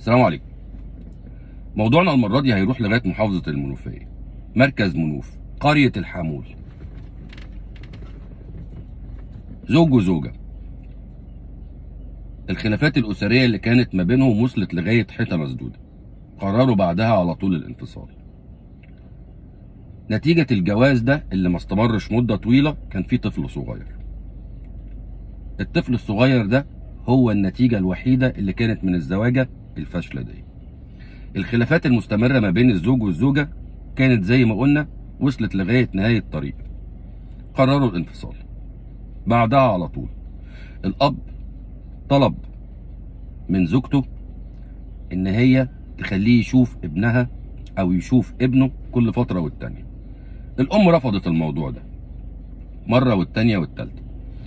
السلام عليكم موضوعنا المرة دي هيروح لغاية محافظة المنوفية مركز منوف قرية الحامول زوج وزوجة الخلافات الأسرية اللي كانت ما بينهم وصلت لغاية حيطة مسدودة قرروا بعدها على طول الانفصال نتيجة الجواز ده اللي ما استمرش مدة طويلة كان في طفل صغير الطفل الصغير ده هو النتيجة الوحيدة اللي كانت من الزواجة الفاشلة دي الخلافات المستمرة ما بين الزوج والزوجة كانت زي ما قلنا وصلت لغاية نهاية الطريق قرروا الانفصال بعدها على طول الأب طلب من زوجته إن هي تخليه يشوف ابنها أو يشوف ابنه كل فترة والتانية الأم رفضت الموضوع ده مرة والتانية والتالتة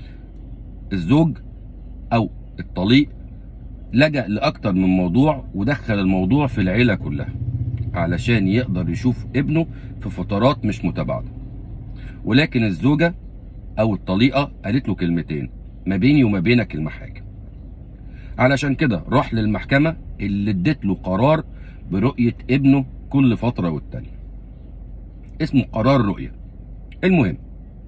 الزوج أو الطليق لجأ لأكتر من موضوع ودخل الموضوع في العيلة كلها علشان يقدر يشوف ابنه في فترات مش متباعدة ولكن الزوجة أو الطليقة قالت له كلمتين ما بيني وما بينك كلمة حاجة علشان كده راح للمحكمة اللي ادت له قرار برؤية ابنه كل فترة والتانية اسمه قرار رؤية المهم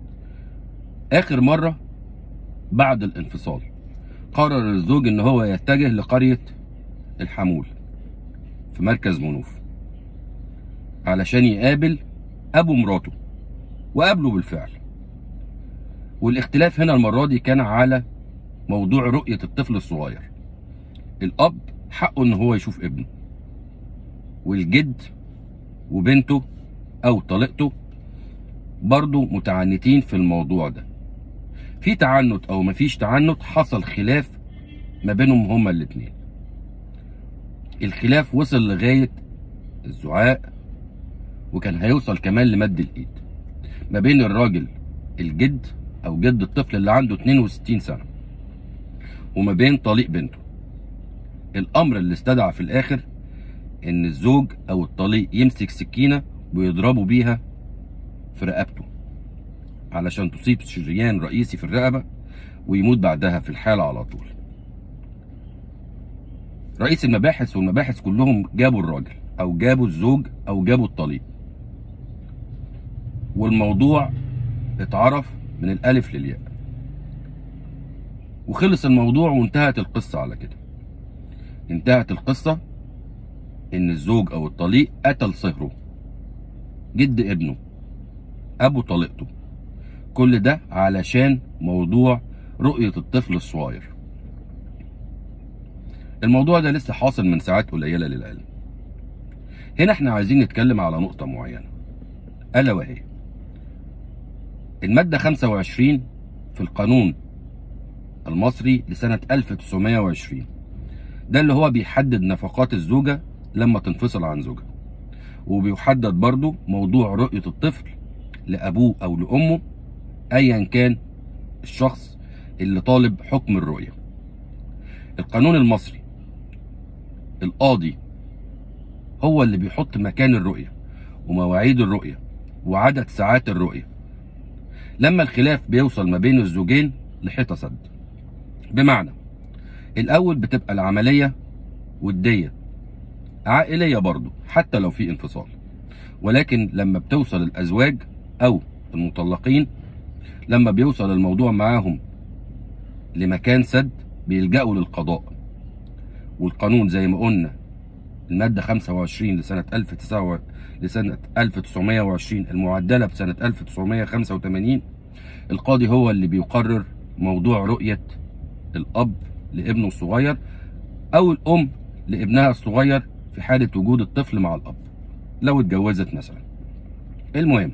آخر مرة بعد الانفصال قرر الزوج ان هو يتجه لقرية الحمول في مركز منوف علشان يقابل ابو مراته وقابله بالفعل والاختلاف هنا المرة دي كان على موضوع رؤية الطفل الصغير الاب حقه ان هو يشوف ابنه والجد وبنته او طليقته برضه متعنتين في الموضوع ده في تعنت او مفيش تعنت حصل خلاف ما بينهم هما الاتنين الخلاف وصل لغاية الزعاق وكان هيوصل كمان لمد الايد ما بين الراجل الجد او جد الطفل اللي عنده 62 سنة وما بين طليق بنته الامر اللي استدعى في الاخر ان الزوج او الطليق يمسك سكينة ويضربوا بيها في رقبته علشان تصيب شريان رئيسي في الرقبة ويموت بعدها في الحالة على طول رئيس المباحث والمباحث كلهم جابوا الراجل او جابوا الزوج او جابوا الطليق والموضوع اتعرف من الالف للياء وخلص الموضوع وانتهت القصة على كده انتهت القصة ان الزوج او الطليق قتل صهره جد ابنه ابو طليقته كل ده علشان موضوع رؤية الطفل الصغير الموضوع ده لسه حاصل من ساعات قليلة للعلم هنا احنا عايزين نتكلم على نقطة معينة ألا وهي المادة 25 في القانون المصري لسنة 1920 ده اللي هو بيحدد نفقات الزوجة لما تنفصل عن زوجها وبيحدد برضو موضوع رؤية الطفل لأبوه أو لأمه ايا كان الشخص اللي طالب حكم الرؤية القانون المصري القاضي هو اللي بيحط مكان الرؤية ومواعيد الرؤية وعدد ساعات الرؤية لما الخلاف بيوصل ما بين الزوجين لحيطة سد بمعنى الأول بتبقى العملية ودية عائلية برضو حتى لو في انفصال ولكن لما بتوصل الأزواج أو المطلقين لما بيوصل الموضوع معاهم لمكان سد بيلجأوا للقضاء والقانون زي ما قلنا المادة 25 لسنة 1900 لسنة 1920 المعدلة بسنة 1985 القاضي هو اللي بيقرر موضوع رؤية الأب لابنه الصغير أو الأم لابنها الصغير في حالة وجود الطفل مع الأب لو اتجوزت مثلا المهم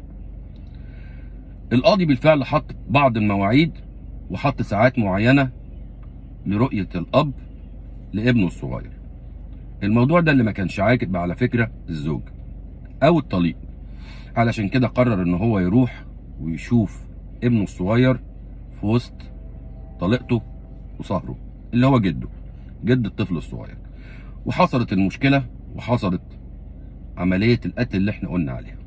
القاضي بالفعل حط بعض المواعيد وحط ساعات معينة لرؤية الأب لابنه الصغير الموضوع ده اللي ما كانش عاجب على فكرة الزوج أو الطليق علشان كده قرر إن هو يروح ويشوف ابنه الصغير في وسط طليقته وصهره اللي هو جده جد الطفل الصغير وحصلت المشكلة وحصلت عملية القتل اللي احنا قلنا عليها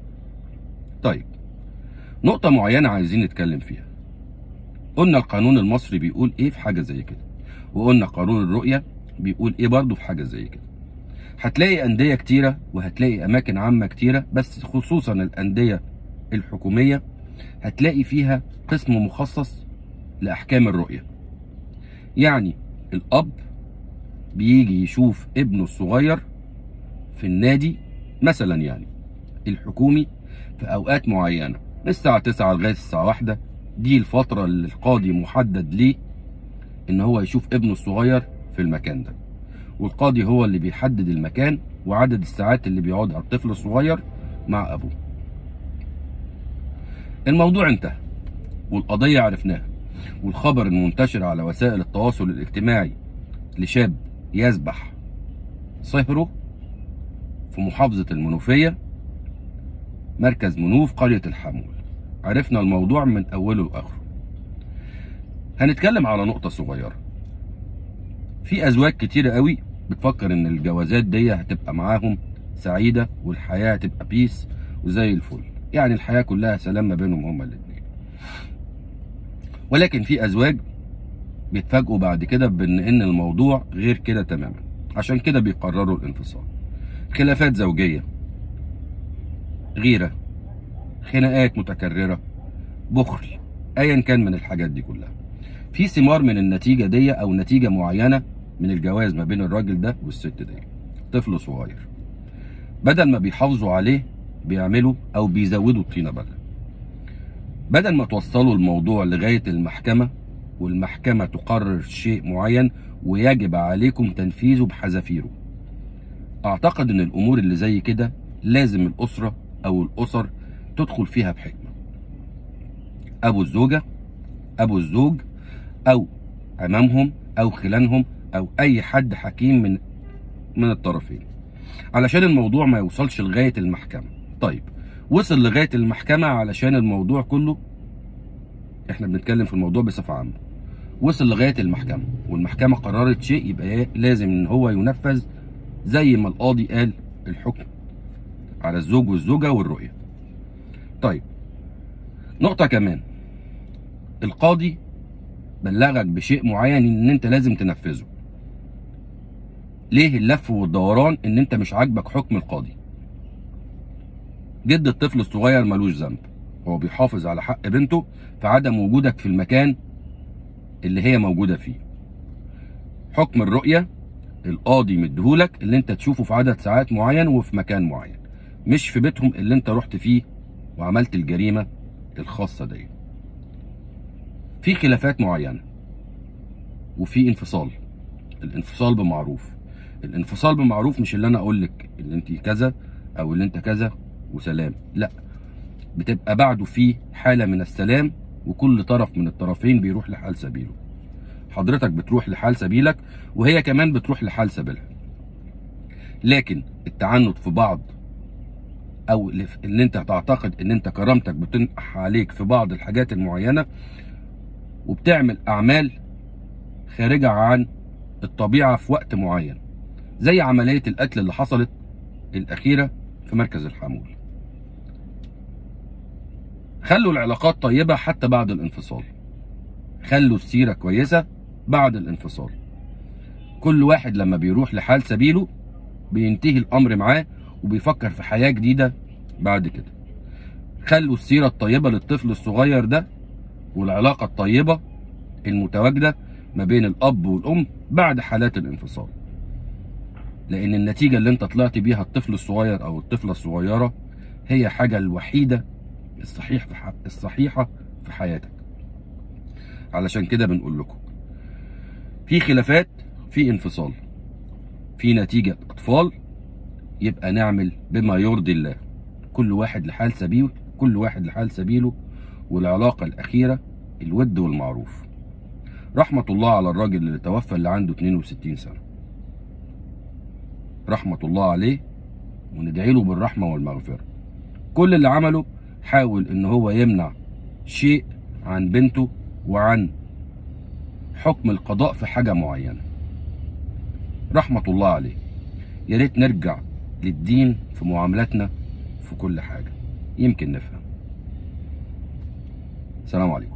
طيب نقطة معينة عايزين نتكلم فيها قلنا القانون المصري بيقول ايه في حاجة زي كده وقلنا قانون الرؤية بيقول ايه برضه في حاجه زي كده هتلاقي انديه كتيره وهتلاقي اماكن عامه كتيره بس خصوصا الانديه الحكوميه هتلاقي فيها قسم مخصص لاحكام الرؤيه يعني الاب بيجي يشوف ابنه الصغير في النادي مثلا يعني الحكومي في اوقات معينه من الساعه 9 لغايه الساعه 1 دي الفتره اللي القاضي محدد ليه ان هو يشوف ابنه الصغير في المكان ده والقاضي هو اللي بيحدد المكان وعدد الساعات اللي بيقعدها الطفل الصغير مع ابوه الموضوع انتهى والقضيه عرفناها والخبر المنتشر على وسائل التواصل الاجتماعي لشاب يسبح صهره في محافظة المنوفية مركز منوف قرية الحمول عرفنا الموضوع من أوله لآخره هنتكلم على نقطة صغيرة في أزواج كتيرة قوي بتفكر إن الجوازات دي هتبقى معاهم سعيدة والحياة هتبقى بيس وزي الفل يعني الحياة كلها سلام ما بينهم هما الاتنين ولكن في أزواج بيتفاجئوا بعد كده بان ان الموضوع غير كده تماما عشان كده بيقرروا الانفصال خلافات زوجيه غيره خناقات متكرره بخل ايا كان من الحاجات دي كلها في ثمار من النتيجه دي او نتيجه معينه من الجواز ما بين الراجل ده والست دي طفل صغير بدل ما بيحافظوا عليه بيعملوا او بيزودوا الطينه بله بدل ما توصلوا الموضوع لغايه المحكمه والمحكمة تقرر شيء معين ويجب عليكم تنفيذه بحذافيره أعتقد أن الأمور اللي زي كده لازم الأسرة أو الأسر تدخل فيها بحكمة أبو الزوجة أبو الزوج أو أمامهم أو خلانهم أو أي حد حكيم من من الطرفين علشان الموضوع ما يوصلش لغاية المحكمة طيب وصل لغاية المحكمة علشان الموضوع كله احنا بنتكلم في الموضوع بصفه عامه وصل لغايه المحكمه والمحكمه قررت شيء يبقى لازم ان هو ينفذ زي ما القاضي قال الحكم على الزوج والزوجه والرؤيه طيب نقطه كمان القاضي بلغك بشيء معين ان انت لازم تنفذه ليه اللف والدوران ان انت مش عاجبك حكم القاضي جد الطفل الصغير ملوش ذنب هو بيحافظ على حق بنته في عدم وجودك في المكان اللي هي موجودة فيه حكم الرؤية القاضي مديهولك اللي انت تشوفه في عدد ساعات معين وفي مكان معين مش في بيتهم اللي انت رحت فيه وعملت الجريمة الخاصة دي في خلافات معينة وفي انفصال الانفصال بمعروف الانفصال بمعروف مش اللي انا اقول لك اللي انت كذا او اللي انت كذا وسلام لا بتبقى بعده في حالة من السلام وكل طرف من الطرفين بيروح لحال سبيله حضرتك بتروح لحال سبيلك وهي كمان بتروح لحال سبيلها لكن التعنت في بعض او ان انت تعتقد ان انت كرامتك بتنقح عليك في بعض الحاجات المعينة وبتعمل اعمال خارجة عن الطبيعة في وقت معين زي عملية القتل اللي حصلت الاخيرة في مركز الحمول خلوا العلاقات طيبة حتى بعد الانفصال خلوا السيرة كويسة بعد الانفصال كل واحد لما بيروح لحال سبيله بينتهي الأمر معاه وبيفكر في حياة جديدة بعد كده خلوا السيرة الطيبة للطفل الصغير ده والعلاقة الطيبة المتواجدة ما بين الأب والأم بعد حالات الانفصال لأن النتيجة اللي أنت طلعت بيها الطفل الصغير أو الطفلة الصغيرة هي حاجة الوحيدة الصحيح في ح... الصحيحة في حياتك علشان كده بنقول لكم في خلافات في انفصال في نتيجة أطفال يبقى نعمل بما يرضي الله كل واحد لحال سبيله كل واحد لحال سبيله والعلاقة الأخيرة الود والمعروف رحمة الله على الراجل اللي توفى اللي عنده 62 سنة رحمة الله عليه وندعي له بالرحمة والمغفرة كل اللي عمله حاول ان هو يمنع شيء عن بنته وعن حكم القضاء في حاجة معينة رحمة الله عليه يا ريت نرجع للدين في معاملاتنا في كل حاجة يمكن نفهم سلام عليكم